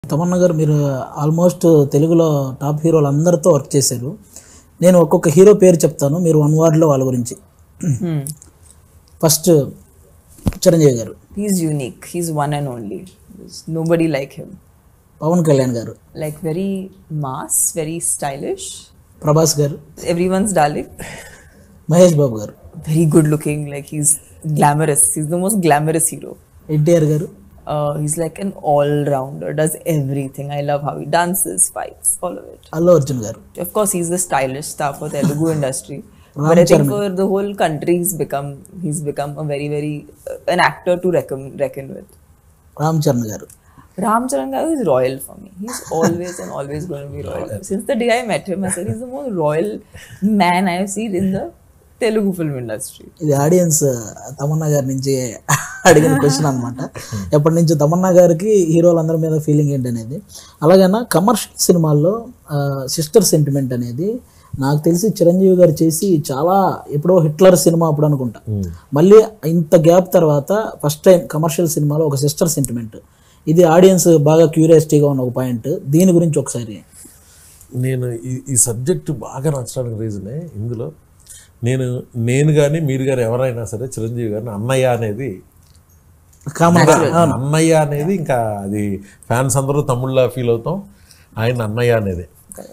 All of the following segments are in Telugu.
తమన్నా గారు మీరు ఆల్మోస్ట్ తెలుగులో టాప్ హీరోలు అందరితో వర్క్ చేశారు నేను ఒక్కొక్క హీరో పేరు చెప్తాను మీరు వన్ వర్డ్లో వాళ్ళ గురించి Hmm. ఫస్ట్ చిరంజీవి గారు He's unique. He's one and only. There's nobody like him. Pawan Kalyan గారు Like very mass, very stylish. Prabhas గారు Everyone's darling. మహేష్ బాబు గారు Very good looking. Like he's glamorous. He's the most glamorous hero. NTR గారు Uh, he's like an all-rounder. Does everything. I love how he dances, fights, all of it. Allu Arjun గారు Of course, he's the stylish star for Telugu industry. but I think for the whole country, he's become he's become a very very uh, an actor to reckon reckon with. Ram Charan గారు Ram Charan Garu is royal for me. He's always and always going to be royal. Since the day I met him, I said he's the most royal man I have seen in the Telugu film industry. ఇది ఆడియన్స్ తమన్నా గారి నుంచి అడిగిన క్వశ్చన్ అనమాట ఎప్పటి నుంచి తమన్నా గారికి హీరోలందరి మీద ఫీలింగ్ ఏంటి అనేది అలాగైనా కమర్షియల్ సినిమాల్లో సిస్టర్ సెంటిమెంట్ అనేది నాకు తెలిసి చిరంజీవి గారు చేసి చాలా ఎప్పుడో హిట్లర్ సినిమా అప్పుడు అనుకుంటా మళ్ళీ ఇంత గ్యాప్ తర్వాత ఫస్ట్ టైం కమర్షియల్ సినిమాలో ఒక సిస్టర్ సెంటిమెంట్ ఇది ఆడియన్స్ బాగా క్యూరియాసిటీగా ఉన్న ఒక పాయింట్ దీని గురించి ఒకసారి నేను ఈ ఈ సబ్జెక్ట్ బాగా నచ్చడానికి రీజనే ఇందులో నేను నేను కానీ మీరు కానీ ఎవరైనా సరే చిరంజీవి గారిని అన్నయ్య అనేది కామన్ అన్నయ్య అనేది ఇంకా అది ఫ్యాన్స్ అందరూ తమ్ముళ్ళ ఫీల్ అవుతాం ఆయన అన్నయ్య అనేది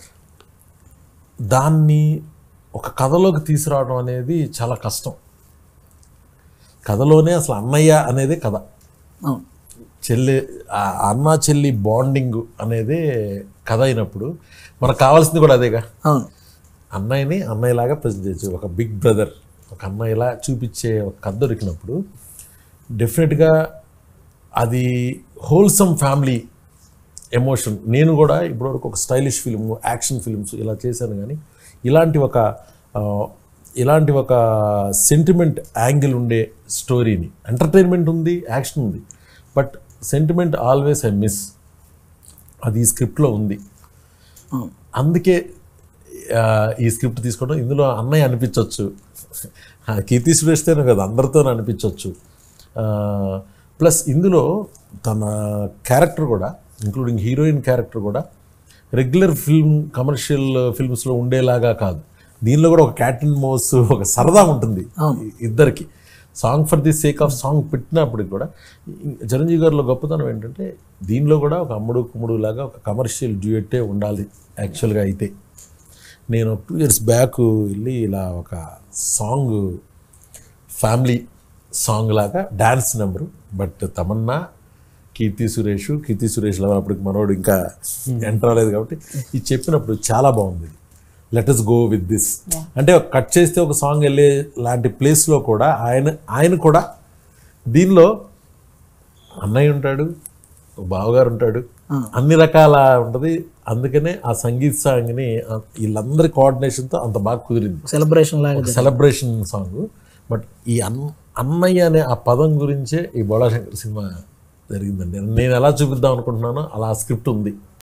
దాన్ని ఒక కథలోకి తీసుకురావడం అనేది చాలా కష్టం కథలోనే అసలు అన్నయ్య అనేది కథ అవును చెల్లి ఆ అన్న చెల్లి బాండింగ్ అనేది కథ అయినప్పుడు మనకు కావాల్సింది కూడా అదేగా అవును అన్నయ్యని అన్నయ్యలాగా ప్రజెంట్ చేయొచ్చు ఒక బిగ్ బ్రదర్ ఒక అన్నయ్యలా చూపించే ఒక కథ దొరికినప్పుడు డెఫినెట్గా అది హోల్సమ్ ఫ్యామిలీ ఎమోషన్ నేను కూడా ఇప్పటివరకు ఒక స్టైలిష్ ఫిల్మ్ యాక్షన్ ఫిల్మ్స్ ఇలా చేశాను కానీ ఇలాంటి ఒక ఆ, ఇలాంటి ఒక సెంటిమెంట్ యాంగిల్ ఉండే స్టోరీని ఎంటర్టైన్మెంట్ ఉంది యాక్షన్ ఉంది but sentiment always I miss అది ఈ స్క్రిప్ట్లో ఉంది అవును అందుకే ఆ, ఈ స్క్రిప్ట్ తీసుకోవడం ఇందులో అన్నయ్య అనిపించవచ్చు కీర్తి సురేష్తోనే కదా అందరితో అనిపించవచ్చు ప్లస్ ఇందులో తన క్యారెక్టర్ కూడా ఇంక్లూడింగ్ హీరోయిన్ క్యారెక్టర్ కూడా రెగ్యులర్ ఫిల్మ్ కమర్షియల్ ఫిల్మ్స్లో ఉండేలాగా కాదు దీనిలో కూడా ఒక క్యాటన్ మోస్ ఒక సరదా ఉంటుంది ఇద్దరికి song for the sake of song పెట్టినప్పటికి కూడా చిరంజీవి గారిలో గొప్పతనం ఏంటంటే దీనిలో కూడా ఒక అమ్ముడు కుమ్ముడు లాగా ఒక కమర్షియల్ డ్యూయెట్టే ఉండాలి యాక్చువల్గా అయితే నేను టూ ఇయర్స్ బ్యాక్ వెళ్ళి ఇలా ఒక సాంగ్ ఫ్యామిలీ సాంగ్ లాగా dance number but Tamannaah Keerthy Suresh Keerthy Suresh level అప్పటికి మనోడు ఇంకా ఎంటర్ అవ్వలేదు కాబట్టి ఇది చెప్పినప్పుడు చాలా బాగుంది let us go with this అంటే కట్ చేస్తే ఒక సాంగ్ వెళ్ళే లాంటి ప్లేస్లో కూడా ఆయన ఆయన కూడా దీనిలో అన్నయ్య ఉంటాడు ఒక బావగారు ఉంటాడు అన్ని రకాల ఉంటుంది అందుకనే ఆ సంగీత్ సాంగ్ని ఆ- వీళ్ళందరి కోఆర్డినేషన్తో అంత బాగా కుదిరింది సెలబ్రేషన్ లాగా ఒక సెలబ్రేషన్ సాంగ్ బట్ ఈ అన్ అన్నయ్య అనే ఆ పదం గురించే ఈ బోళాశంకర్ సినిమా జరిగిందండి నేను ఎలా చూపిద్దాం అనుకుంటున్నానో అలా స్క్రిప్ట్ ఉంది